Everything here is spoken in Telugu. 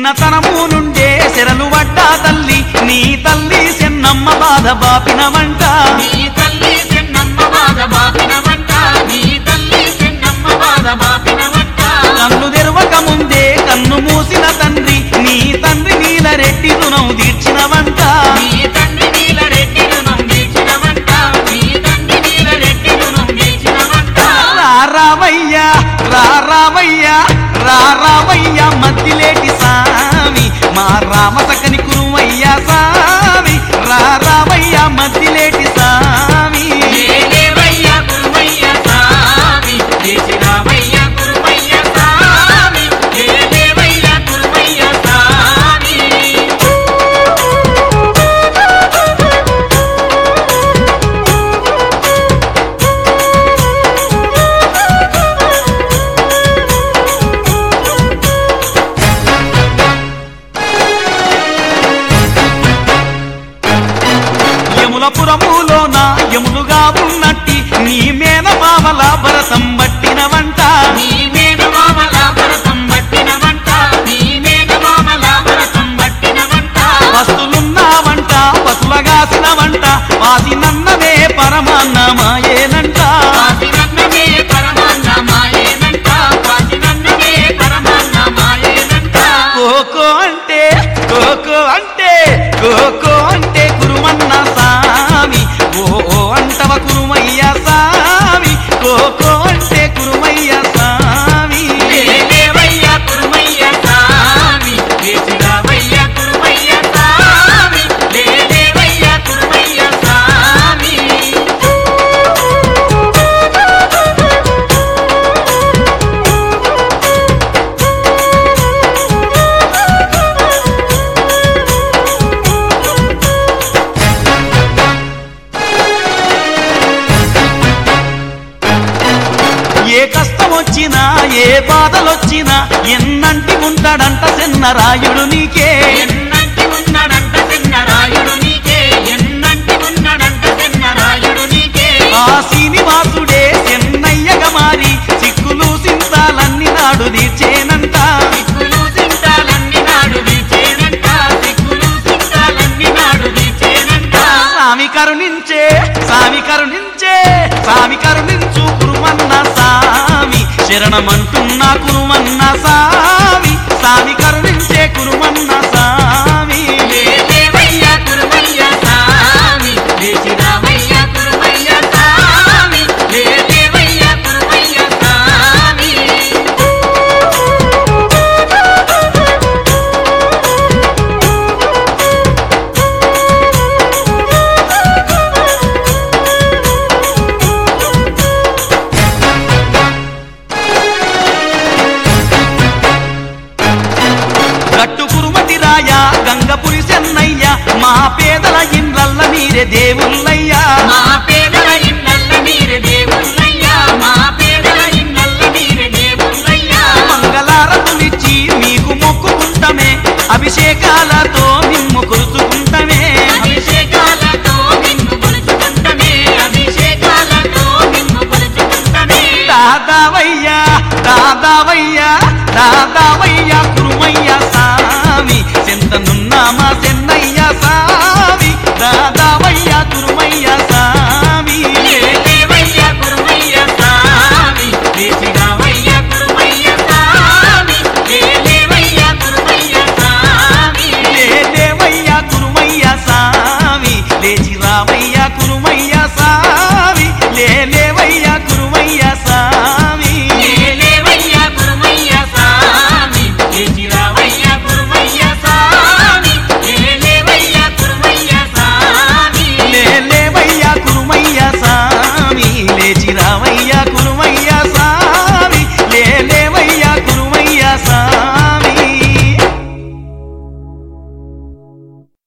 చిన్నతనము నుండే శరలు పడ్డా తల్లి నీ తల్లి చెన్నమ్మ బాధ బాపినమంట నీ తల్లి చెన్నమ్మ బాధ బాపినమంట నీ తల్లి చెన్నమ్మ బాధ బాపినమంట కన్ను తెరవక ముందే కన్ను మూసిన తండ్రి నీ తండ్రి నీల రెడ్డి రుణం తీర్చినవంట నీ తండ్రి నీల రెడ్డి రుణం తీర్చినవంట నీ తండ్రి నీల రెడ్డి రుణం తీర్చినవంట రారావయ్యా రారావయ్యా రారావయ్యా మద్దిలేటి సామి మా రామ సకని కురువయ్యా సామి రారావయ్యా మద్దిలేటి సామి లేలేవయ్య కురుమయ్య స్వామి చేసినావయ్య కురుమయ్య స్వామి లేలేవయ్య కురుమయ్య స్వామి యములపురములోన యములుగా ఉన్నట్టి నీ మేన మామల భరతం పట్టినవంట నీ మేనమామల భరతం పట్టినవంట నీ మేనమామల భరతం పట్టినవంట వస్తులున్నావంట పసులగాసినవంట వాసి నన్నవే పరమాన్నమాయేనంట వాసినన్నమే పరమాన్నమాయేనంట వాసినన్నమే పరమాన్నమాయేనంట కోకో అంటే కోకో అంటే కోకో అంటే కురుమన్న సామి ఓ ఓ అంటవ కురుమయ్య సామి కోకో అంటే కురుమయ్య సామి లేలేవయ్య కురుమయ్య స్వామి చేసినావయ్య కురుమయ్య స్వామి లేలేవయ్య కురుమయ్య స్వామి ఏ కష్టం వచ్చినా ఏ బాధలొచ్చినా ఎన్నంటి ఉంటాడంట చిన్నరాయుడు నీకే ఎన్నంటి ఉన్నాడంట చిన్నరాయుడు నీకే ఎన్నంటి ఉన్నాడంట చిన్నరాయుడు నీకే ఆ శ్రీనివాసుడే చెన్నయ్యగా మారి సిక్కులు సింతాలన్నీ నాడు తీర్చేనంట సిక్కులు సింతాలన్ని నాడు వీచేనంట సిక్కులు సింతాలన్ని నాడు వీచేనంట స్వామి కరుణించే స్వామి కరుణించే స్వామి కరుణించు కురుమన్న సామి శరణమంటున్నా కురుమన్న సామి స్వామి కరుణించే కురుమన్న సామి లేలేవయ్య కురుమయ్య స్వామి లేచిరావయ్య కురుమయ్య స్వామి లేలేవయ్య కురుమయ్య స్వామి గట్టు కురుమతి రాయ గంగపురి చెన్నయ్య మా పేదల ఇండ్లల్ల మీరే దేవుళ్ళయ్యా మా పేదల ఇన్నల్ల మీరే దేవుళ్ళయ్యా మా పేదల ఇన్నల్ల మీరే దేవుళ్ళయ్యా మంగళారతులిచ్చి మీకు మొక్కుకుంటమే అభిషేకాలతో మిమ్ము కొలుచుకుంటమే అభిషేకాలతో నిన్ను కొలుచుకుంటమే అభిషేకాలతో నిన్ను కొలుచుకుంటమే దాదావయ్యా దాదావయ్యా దాదావయ్యా కురుమయ్య సామి చింతనున్నామా చెన్నయ్య సామి